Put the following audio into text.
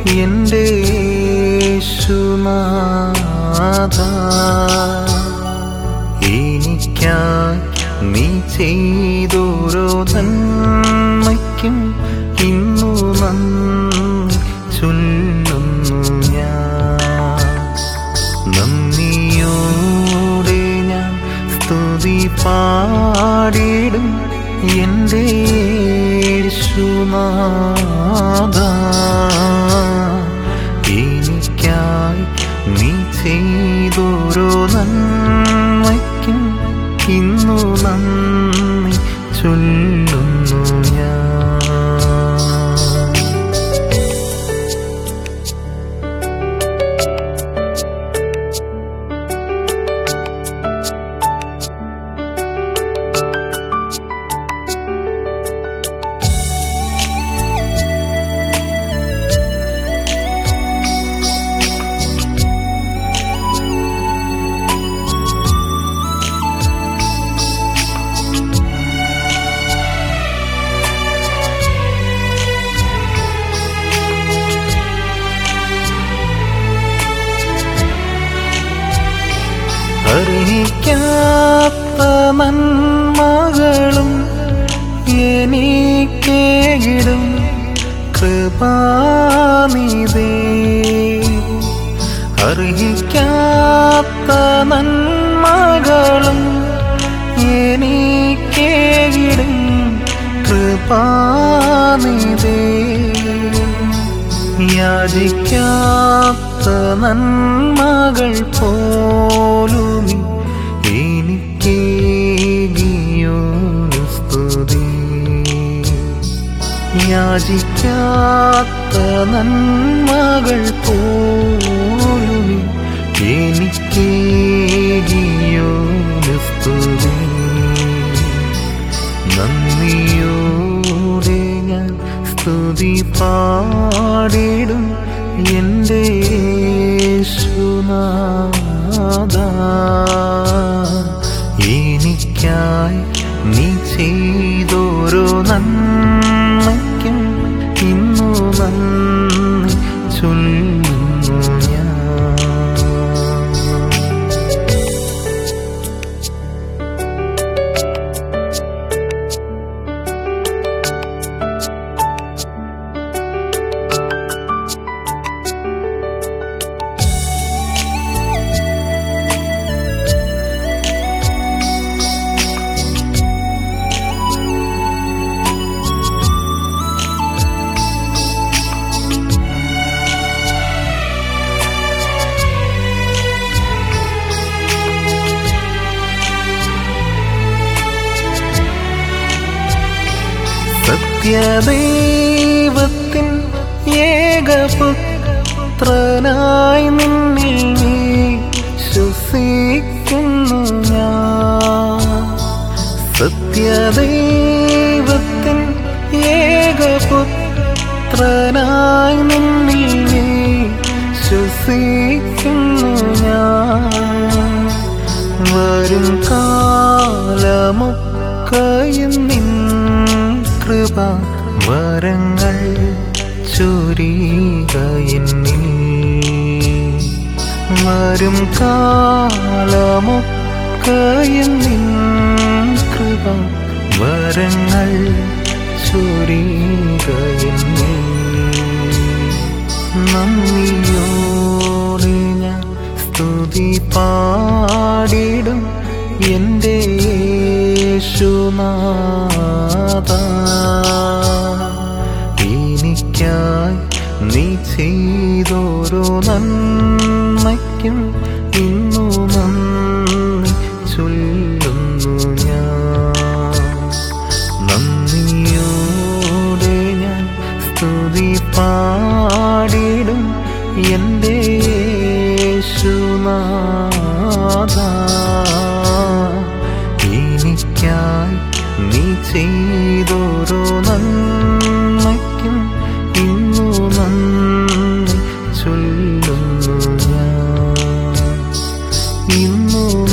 എൻ്റെ യേശുനാഥ എനിക്കായി നീ ചെയ്തോരോ നന്മയ്ക്കും ഇന്നു നന്ദി ചൊല്ലുന്നു ഞാൻ നന്ദിയോടെ ഞാൻ സ്തുതി പാടിടും എൻ്റെ യേശുനാഥ എനിക്കായി നീ ചെയ്തോരോ നന്മയ്ക്കും ഇന്നു നന്ദി ചൊല്ലുന്നു ഞാൻ അറിയിക്കാത്ത നന്മകളും എനിക്കേകിടും കൃപാനിതേ അറിയിക്കാത്ത നന്മകളും എനിക്കേകിടും കൃപാനിതേ യാചിക്കാത്ത നന്മകൾ പോലും എനിക്കേകിയോ സ്തുതി യാചിക്കാത്ത നന്മകൾ പോലും എനിക്കേകിയോ സ്തുതി നന്ദിയോടെ ഞാൻ സ്തുതി പാടിടും എൻ്റെ യേശുനാഥ എനിക്കായി നീ ചെയ്തോരോ നന്മയ്ക്കും ഇന്നു നന്ദി ചൊല്ലുന്നു ഞാൻ സത്യദൈവത്തിൻ ഏകപുത്രനായി നിന്നിൽ നീ ശ്വസിക്കുന്നു ഞാൻ സത്യദൈവത്തിൻ ഏകപുത്രനായി നിന്നിൽ നീ ശ്വസിക്കുന്നു ഞാൻ വരും കാലമൊക്കെയും നിൻ കൃപ വരങ്ങൾ ചൊരികയെന്നിൽ വരും കാലമൊക്കെയും നിൻ കൃപ വരങ്ങൾ ചൊരികയെന്നിൽ നന്ദിയോടെ ഞാൻ സ്തുതി പാടിടും എൻ്റെ യേശുനാഥ എനിക്കായി നീ ചെയ്തോരോ നന്മയ്ക്കും ഇന്നു നന്ദി ചൊല്ലുന്നു ഞാൻ നന്ദിയോടെ ഞാൻ സ്തുതി പാടിടും എൻ്റെ യേശുനാഥ എനിക്കായി നീ ചെയ്തോരോ നന്മയ്ക്കും ഇന്നു നന്ദി ചൊല്ലുന്നു ഞാൻ ഇന്നു